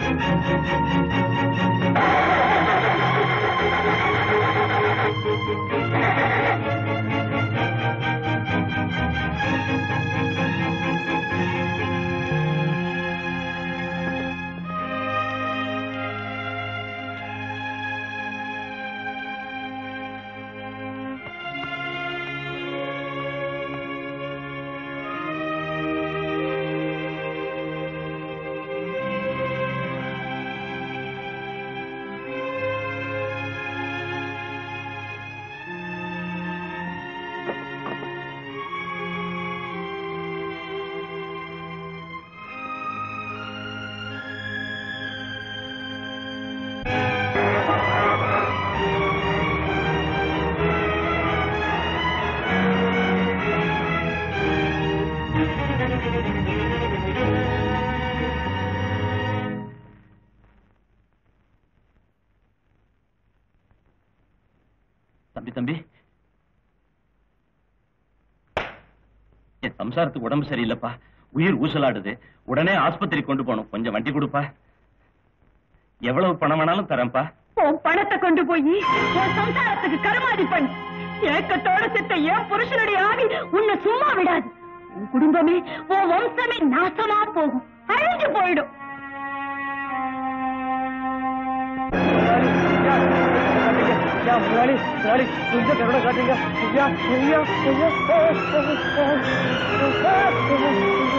தம்பி தம்பி என் சம்சாரத்துக்கு உடம்பு சரியில்லைப்பா உயிர் ஊசலாடுது உடனே ஆஸ்பத்திரி கொண்டு போகணும் கொஞ்சம் வண்டி கொடுப்பா எவ்வளவு பணம் வேணாலும் தரேன்ப்பா உன் பணத்தை கொண்டு போய் உன் சம்சாரத்துக்கு கருமாதி பண்ணு ஏக்கத்தோட செத்த என் புருஷனுடைய ஆவி உன்னை சும்மா விடாது உன் குடும்பமே உன் வம்சமே நாசமா போகும் அழிஞ்சு போயிடும் கொஞ்சம் கருணை காட்டுங்க ஐயா ஐயா ஐயா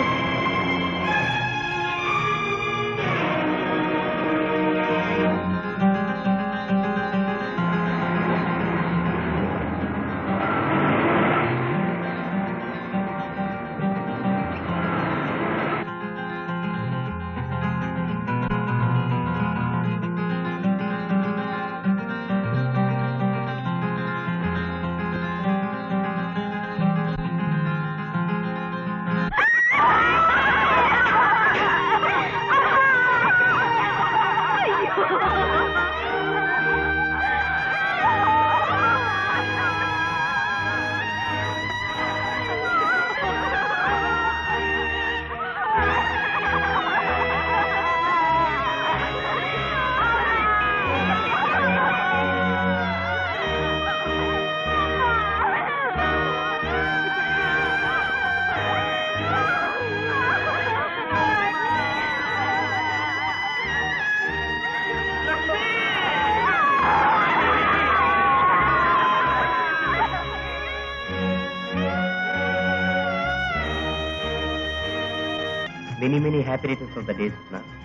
many many happy returns of the days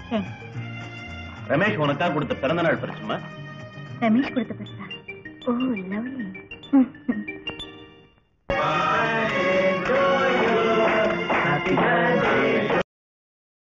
Ramesh உனக்காக கொடுத்த பிறந்த நாள் பரிசுமா ரமேஷ் கொடுத்த பரிசா ஓ லவ்லி